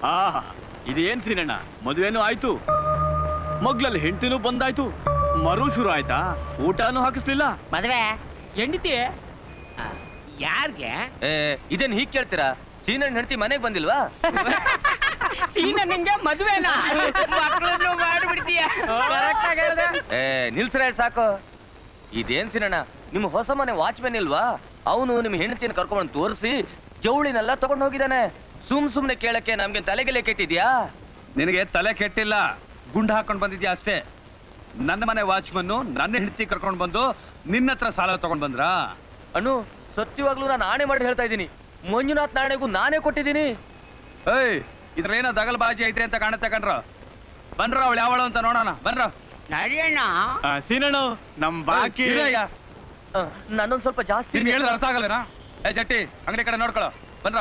ಆಹಾ ಇದೇನ್ ಸೀನಣ್ಣ ಮದುವೆನೂ ಆಯ್ತು ಮಗ್ಲಲ್ಲಿ ಹೆಂಡತಿನೂ ಬಂದಾಯ್ತು ಮರು ಶುರು ಆಯ್ತಾ ಊಟನೂ ಹಾಕಿಸ್ಲಿಲ್ಲ ಮದ್ವೆ ಹೆಂಡತಿ ಯಾರ್ಗೆ ಏ ಇದೇನ್ ಹೀಗ್ ಕೇಳ್ತೀರಾ ಸೀನಣ್ಣ ಹೆಂಡತಿ ಮನೆಗ್ ಬಂದಿಲ್ವಾ ಸೀನ ನಿಂಗೆ ಮದ್ವೆನಾ ಮಕ್ಕಳನ್ನು ಮಾಡ್ಬಿಡ್ತೀಯ ಏ ನಿಲ್ಸ್ರೆ ಸಾಕು ಇದೇನ್ ಸೀನಣ್ಣ ನಿಮ್ ಹೊಸ ಮನೆ ವಾಚ್ಮೆನ್ ಇಲ್ವಾ ಅವನು ನಿಮ್ ಹೆಂಡತಿನ ಕರ್ಕೊಂಡ್ ತೋರಿಸಿ ಜವಳಿನೆಲ್ಲ ತಗೊಂಡ್ ಹೋಗಿದ್ದಾನೆ ಸುಮ್ ಸುಮ್ನೆ ಕೇಳಕ್ಕೆ ನಮ್ಗೆ ತಲೆಗೆಲೆ ಕೆಟ್ಟಿದ್ಯಾ ನಿನಗೆ ತಲೆ ಕೆಟ್ಟಿಲ್ಲ ಗುಂಡು ಹಾಕೊಂಡ್ ಬಂದಿದ್ಯಾ ಅಷ್ಟೇ ನನ್ನ ಮನೆ ವಾಚ್ಮನ್ನು ನನ್ನ ಹೆಂಡತಿ ಕರ್ಕೊಂಡ್ ಬಂದು ನಿನ್ನ ಹತ್ರ ಸಾಲ ತಗೊಂಡ್ ಬಂದ್ರಾ ಅಣ್ಣು ಸತ್ಯವಾಗ್ಲೂ ನಾನು ಆಣೆ ಮಾಡಿ ಹೇಳ್ತಾ ಇದ್ದೀನಿ ಮಂಜುನಾಥ್ ನಾಣೆಗೂ ನಾನೇ ಕೊಟ್ಟಿದ್ದೀನಿ ಏಯ್ ಇದ್ರೇನೋ ದಗಲ್ ಬಾಜಿ ಐತ್ರಿ ಅಂತ ಕಾಣುತ್ತೆ ಕಣ್ರ ಬನ್ರ ಅವಳು ಯಾವಳು ಅಂತ ನೋಡೋಣ ಬನ್ರ ನಡಿಯಣ್ಣ ಆ, ಸೀನಣ್ಣ ನಮ್ ಬಾಕಿ ಇರಯ್ಯ. ಆ, ನನ್ನೊಂದ್ ಸ್ವಲ್ಪ ಜಾಸ್ತಿ ನಿನ್ಗೆ ಹೇಳಿದ್ರೆ ಅರ್ಥ ಆಗಲ್ಲನಾ ಏ ಜಟ್ಟಿ ಅಂಗಡಿ ಕಡೆ ನೋಡ್ಕೊಳ್ಳೋ ಬನ್ರ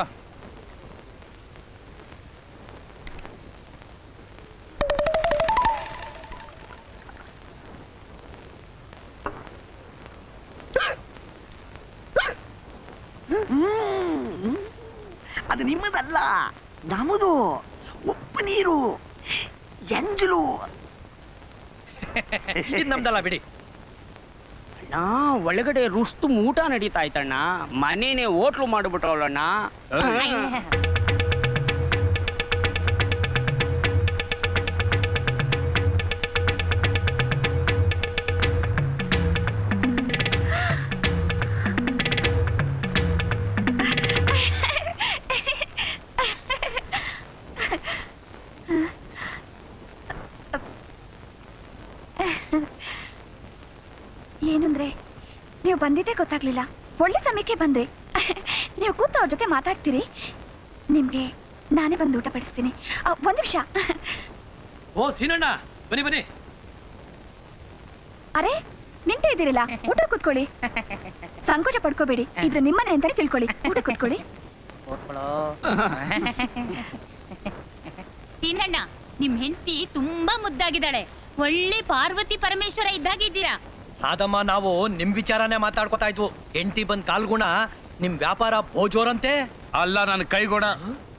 ಅದು ನಿಮ್ಮದಲ್ಲ ನಮ್ಮದು ಉಪ್ಪು ನೀರು ಎಂಜಲು ಇದು ನಮ್ದಲ್ಲ ಬಿಡಿ ಅಣ್ಣ ಒಳಗಡೆ ರುಸ್ತು ಊಟ ನಡೀತಾ ಆಯ್ತಣ್ಣ ಮನೇನೆ ಹೋಟ್ಲು ಮಾಡ್ಬಿಟ್ರವಳಣ್ಣ ಏನಂದ್ರೆ ನೀವು ಬಂದಿದ್ದೇ ಗೊತ್ತಾಗ್ಲಿಲ್ಲ ಒಳ್ಳೆ ಸಮಯಕ್ಕೆ ಬಂದೆ ನೀವು ಕೂತು ಅವ್ರ ಜೊತೆ ಮಾತಾಡ್ತೀರಿ ನಿಮ್ಗೆ ನಾನೇ ಬಂದು ಊಟ ಪಡಿಸ್ತೀನಿ ಆ, ಒಂದ್ ನಿಮಿಷ ಓ ಸೀನಣ್ಣ ಬನ್ನಿ ಬನ್ನಿ ಅರೆ ನಿಂತೇ ಇದ್ದೀರಲ್ಲ ಊಟ ಕೂತ್ಕೊಳ್ಳಿ ಸಂಕೋಚ ಪಡ್ಕೋಬೇಡಿ ಇದು ನಿಮ್ಮನೆ ಅಂತಾನೆ ತಿಳ್ಕೊಳ್ಳಿ ಊಟ ಕೂತ್ಕೊಳ್ಳಿ ಸೀನಣ್ಣ ನಿಮ್ ಹೆಂಡತಿ ತುಂಬಾ ಮುದ್ದಾಗಿದ್ದಾಳೆ ಒಳ್ಳೆ ಪಾರ್ವತಿ ಪರಮೇಶ್ವರ ಇದ್ದಾಗಿದ್ದೀರಾ ಆದಮ್ಮ ನಾವು ನಿಮ್ ವಿಚಾರನೇ ಮಾತಾಡ್ಕೊತಾ ಇದ್ವು ಎಂಟಿ ಬಂದ್ ಕಾಲ್ಗುಣ ನಿಮ್ ವ್ಯಾಪಾರ ಭೋಜೋರಂತೆ ಅಲ್ಲ ನನ್ನ ಕೈಗೋಡ